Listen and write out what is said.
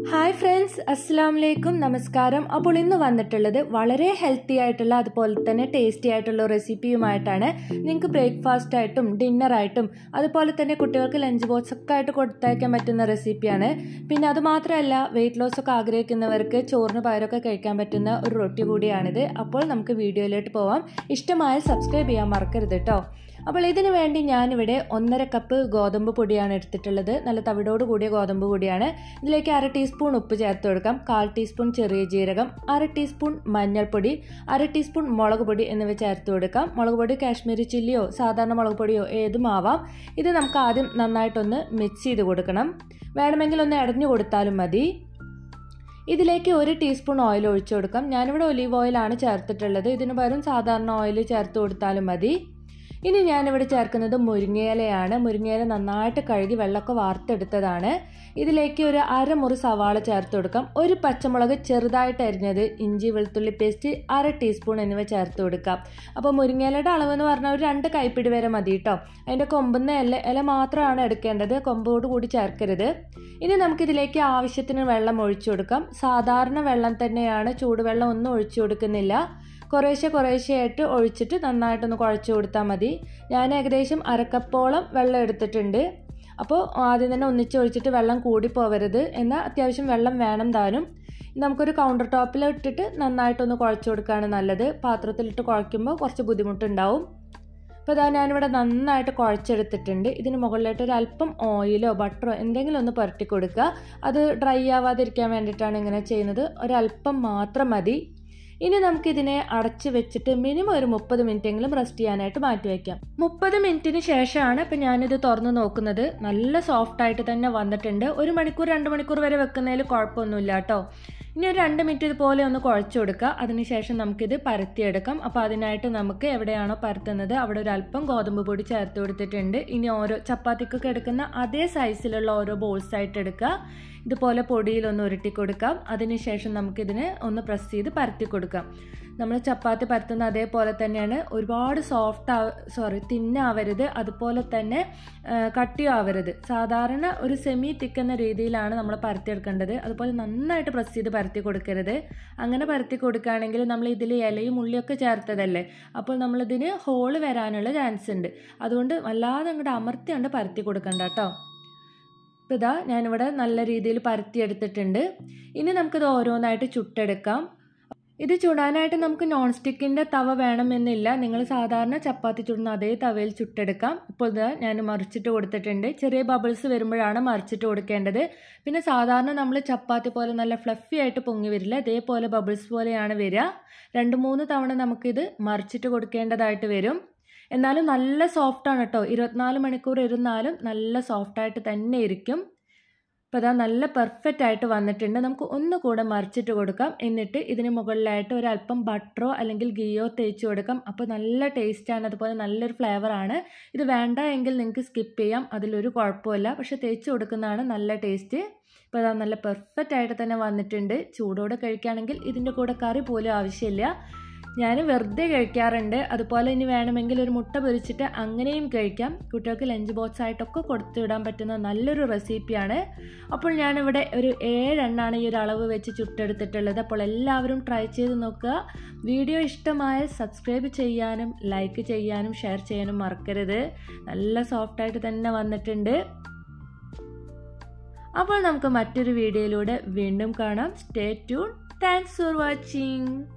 hi friends അസ്സാം വലൈക്കും നമസ്കാരം അപ്പോൾ ഇന്ന് വന്നിട്ടുള്ളത് വളരെ ഹെൽത്തി ആയിട്ടുള്ള അതുപോലെ തന്നെ ടേസ്റ്റി ആയിട്ടുള്ള റെസിപ്പിയുമായിട്ടാണ് നിങ്ങൾക്ക് ബ്രേക്ക്ഫാസ്റ്റ് ആയിട്ടും ഡിന്നറായിട്ടും അതുപോലെ തന്നെ കുട്ടികൾക്ക് ലഞ്ച് ബോക്സ് ഒക്കെ ആയിട്ട് കൊടുത്തയക്കാൻ പറ്റുന്ന റെസിപ്പിയാണ് പിന്നെ അത് മാത്രമല്ല വെയിറ്റ് ലോസ് ഒക്കെ ആഗ്രഹിക്കുന്നവർക്ക് ചോറിന് പകരമൊക്കെ കഴിക്കാൻ പറ്റുന്ന ഒരു റൊട്ടി കൂടിയാണിത് അപ്പോൾ നമുക്ക് വീഡിയോയിലോട്ട് പോവാം ഇഷ്ടമായ സബ്സ്ക്രൈബ് ചെയ്യാൻ മറക്കരുത് കേട്ടോ അപ്പോൾ ഇതിനു വേണ്ടി ഞാനിവിടെ ഒന്നര കപ്പ് ഗോതമ്പ് പൊടിയാണ് എടുത്തിട്ടുള്ളത് നല്ല തവിടോട് കൂടിയ ഗോതമ്പ് പൊടിയാണ് ഇതിലേക്ക് അര ടീസ്പൂൺ ഉപ്പ് ചേർത്ത് കൊടുക്കാം കാൽ ടീസ്പൂൺ ചെറിയ ജീരകം അര ടീസ്പൂൺ മഞ്ഞൾപ്പൊടി അര ടീസ്പൂൺ മുളക് പൊടി എന്നിവ ചേർത്ത് കൊടുക്കാം മുളക് പൊടി കാശ്മീരി ചില്ലിയോ സാധാരണ മുളക് പൊടിയോ ഏതും ആവാം ഇത് നമുക്ക് ആദ്യം നന്നായിട്ടൊന്ന് മിക്സ് ചെയ്ത് കൊടുക്കണം വേണമെങ്കിൽ ഒന്ന് ഇടഞ്ഞു കൊടുത്താലും മതി ഇതിലേക്ക് ഒരു ടീസ്പൂൺ ഓയിൽ ഒഴിച്ചു കൊടുക്കാം ഞാനിവിടെ ഒലീവ് ഓയിലാണ് ചേർത്തിട്ടുള്ളത് ഇതിന് പകരം സാധാരണ ഓയിൽ ചേർത്ത് കൊടുത്താലും മതി ഇനി ഞാനിവിടെ ചേർക്കുന്നത് മുരിങ്ങയിലയാണ് മുരിങ്ങയില നന്നായിട്ട് കഴുകി വെള്ളമൊക്കെ വാർത്തെടുത്തതാണ് ഇതിലേക്ക് ഒരു അരമുറി സവാള ചേർത്ത് കൊടുക്കാം ഒരു പച്ചമുളക് ചെറുതായിട്ട് അരിഞ്ഞത് ഇഞ്ചി വെളുത്തുള്ളി പേസ്റ്റ് അര ടീസ്പൂൺ എന്നിവ ചേർത്ത് കൊടുക്കാം അപ്പോൾ മുരിങ്ങയിലയുടെ അളവ് എന്ന് പറഞ്ഞാൽ ഒരു രണ്ട് കൈപ്പിടി വരെ മതി കേട്ടോ അതിൻ്റെ കൊമ്പുന്ന ഇല ഇല മാത്രമാണ് എടുക്കേണ്ടത് കൊമ്പോട് കൂടി ചേർക്കരുത് ഇനി നമുക്കിതിലേക്ക് ആവശ്യത്തിന് വെള്ളം ഒഴിച്ചു കൊടുക്കാം സാധാരണ വെള്ളം തന്നെയാണ് ചൂടുവെള്ളം ഒന്നും ഒഴിച്ചു കൊടുക്കുന്നില്ല കുറേശ്ശെ കുറേശ്ശെയായിട്ട് ഒഴിച്ചിട്ട് നന്നായിട്ടൊന്ന് കുഴച്ച് കൊടുത്താൽ മതി ഞാൻ ഏകദേശം അരക്കപ്പോളം വെള്ളം എടുത്തിട്ടുണ്ട് അപ്പോൾ ആദ്യം തന്നെ ഒന്നിച്ച് ഒഴിച്ചിട്ട് വെള്ളം കൂടി പോവരുത് എന്നാൽ അത്യാവശ്യം വെള്ളം വേണം താനും നമുക്കൊരു കൗണ്ടർ ടോപ്പിൽ ഇട്ടിട്ട് നന്നായിട്ടൊന്ന് കുഴച്ച് കൊടുക്കുകയാണ് നല്ലത് പാത്രത്തിലിട്ട് കുഴയ്ക്കുമ്പോൾ കുറച്ച് ബുദ്ധിമുട്ടുണ്ടാവും അപ്പോൾ ഇതാ ഞാനിവിടെ നന്നായിട്ട് കുഴച്ചെടുത്തിട്ടുണ്ട് ഇതിന് മുകളിലായിട്ട് ഒരു അല്പം ഓയിലോ ബട്ടറോ എന്തെങ്കിലും ഒന്ന് പുരട്ടി കൊടുക്കുക അത് ഡ്രൈ ആവാതിരിക്കാൻ വേണ്ടിയിട്ടാണ് ഇങ്ങനെ ചെയ്യുന്നത് ഒരല്പം മാത്രം മതി ഇനി നമുക്കിതിനെ അടച്ച് വെച്ചിട്ട് മിനിമം ഒരു മുപ്പത് മിനിറ്റെങ്കിലും റെസ്റ്റ് ചെയ്യാനായിട്ട് മാറ്റി വയ്ക്കാം മുപ്പത് മിനിറ്റിന് ശേഷമാണ് ഇപ്പം ഞാനിത് തുറന്ന് നോക്കുന്നത് നല്ല സോഫ്റ്റ് ആയിട്ട് തന്നെ വന്നിട്ടുണ്ട് ഒരു മണിക്കൂർ രണ്ട് മണിക്കൂർ വരെ വെക്കുന്നതിൽ കുഴപ്പമൊന്നുമില്ല കേട്ടോ ഇനി ഒരു രണ്ട് മിനിറ്റ് ഇതുപോലെ ഒന്ന് കുഴച്ച് കൊടുക്കുക അതിനുശേഷം നമുക്കിത് പരത്തിയെടുക്കാം അപ്പോൾ അതിനായിട്ട് നമുക്ക് എവിടെയാണോ പരത്തുന്നത് അവിടെ ഒരു അല്പം ഗോതമ്പ് പൊടി ചേർത്ത് കൊടുത്തിട്ടുണ്ട് ഇനി ഓരോ ചപ്പാത്തിക്കൊക്കെ എടുക്കുന്ന അതേ സൈസിലുള്ള ഓരോ ബോൾസ് ആയിട്ട് എടുക്കുക ഇതുപോലെ പൊടിയിലൊന്ന് ഉരുട്ടി കൊടുക്കാം അതിനുശേഷം നമുക്കിതിനെ ഒന്ന് പ്രസ് ചെയ്ത് പരത്തി കൊടുക്കാം നമ്മൾ ചപ്പാത്തി പരത്തുന്ന അതേപോലെ തന്നെയാണ് ഒരുപാട് സോഫ്റ്റ് ആ സോറി തിന്നാവരുത് അതുപോലെ തന്നെ കട്ടിയും ആവരുത് സാധാരണ ഒരു സെമി തിക്കുന്ന രീതിയിലാണ് നമ്മൾ പരത്തിയെടുക്കേണ്ടത് അതുപോലെ നന്നായിട്ട് പ്രസ് ചെയ്ത് പരത്തി കൊടുക്കരുത് അങ്ങനെ പരത്തി കൊടുക്കുകയാണെങ്കിൽ നമ്മൾ ഇതിൽ ഇലയും ഉള്ളിയൊക്കെ ചേർത്തതല്ലേ അപ്പോൾ നമ്മളിതിന് ഹോള് വരാനുള്ള ചാൻസ് ഉണ്ട് അതുകൊണ്ട് വല്ലാതെ അങ്ങോട്ട് അമർത്തിയാണ്ട് പരത്തി കൊടുക്കണ്ട കേട്ടോ ഇപ്പോൾ ഇതാ ഞാനിവിടെ നല്ല രീതിയിൽ പരത്തിയെടുത്തിട്ടുണ്ട് ഇനി നമുക്കിത് ഓരോന്നായിട്ട് ചുട്ടെടുക്കാം ഇത് ചുടാനായിട്ട് നമുക്ക് നോൺ സ്റ്റിക്കിൻ്റെ തവ വേണമെന്നില്ല നിങ്ങൾ സാധാരണ ചപ്പാത്തി ചുടുന്ന അതേ തവയിൽ ചുട്ടെടുക്കാം ഇപ്പോൾ ഇത് ഞാൻ മറിച്ചിട്ട് കൊടുത്തിട്ടുണ്ട് ചെറിയ ബബിൾസ് വരുമ്പോഴാണ് മറിച്ചിട്ട് കൊടുക്കേണ്ടത് പിന്നെ സാധാരണ നമ്മൾ ചപ്പാത്തി പോലെ നല്ല ഫ്ലഫി ആയിട്ട് പൊങ്ങി വരില്ല ഇതേപോലെ ബബിൾസ് പോലെയാണ് വരിക രണ്ട് മൂന്ന് തവണ നമുക്കിത് മറിച്ചിട്ട് കൊടുക്കേണ്ടതായിട്ട് വരും എന്നാലും നല്ല സോഫ്റ്റാണ് കേട്ടോ ഇരുപത്തിനാല് മണിക്കൂർ ഇരുന്നാലും നല്ല സോഫ്റ്റായിട്ട് തന്നെ ഇരിക്കും അപ്പോൾ അതാ നല്ല പെർഫെക്റ്റ് ആയിട്ട് വന്നിട്ടുണ്ട് നമുക്ക് ഒന്ന് കൂടെ മറിച്ചിട്ട് കൊടുക്കാം എന്നിട്ട് ഇതിന് മുകളിലായിട്ട് ഒരല്പം ബട്ടറോ അല്ലെങ്കിൽ ഗീയോ തേച്ച് കൊടുക്കാം അപ്പോൾ നല്ല ടേസ്റ്റാണ് അതുപോലെ നല്ലൊരു ഫ്ലേവറാണ് ഇത് വേണ്ട എങ്കിൽ നിങ്ങൾക്ക് സ്കിപ്പ് ചെയ്യാം അതിലൊരു കുഴപ്പമില്ല പക്ഷേ തേച്ച് കൊടുക്കുന്നതാണ് നല്ല ടേസ്റ്റ് ഇപ്പോൾ അതാ നല്ല പെർഫെക്റ്റ് ആയിട്ട് തന്നെ വന്നിട്ടുണ്ട് ചൂടോടെ കഴിക്കുകയാണെങ്കിൽ ഇതിൻ്റെ കൂടെ കറി പോലും ആവശ്യമില്ല ഞാൻ വെറുതെ കഴിക്കാറുണ്ട് അതുപോലെ ഇനി വേണമെങ്കിൽ ഒരു മുട്ട പൊരിച്ചിട്ട് അങ്ങനെയും കഴിക്കാം കുട്ടികൾക്ക് ലഞ്ച് ബോക്സ് ആയിട്ടൊക്കെ കൊടുത്തു വിടാൻ പറ്റുന്ന നല്ലൊരു റെസിപ്പിയാണ് അപ്പോൾ ഞാനിവിടെ ഒരു ഏഴെണ്ണാണ് ഈ ഒരു അളവ് വെച്ച് ചുട്ടെടുത്തിട്ടുള്ളത് അപ്പോൾ എല്ലാവരും ട്രൈ ചെയ്ത് നോക്കുക വീഡിയോ ഇഷ്ടമായ സബ്സ്ക്രൈബ് ചെയ്യാനും ലൈക്ക് ചെയ്യാനും ഷെയർ ചെയ്യാനും മറക്കരുത് നല്ല സോഫ്റ്റായിട്ട് തന്നെ വന്നിട്ടുണ്ട് അപ്പോൾ നമുക്ക് മറ്റൊരു വീഡിയോയിലൂടെ വീണ്ടും കാണാം stay tune thanks for watching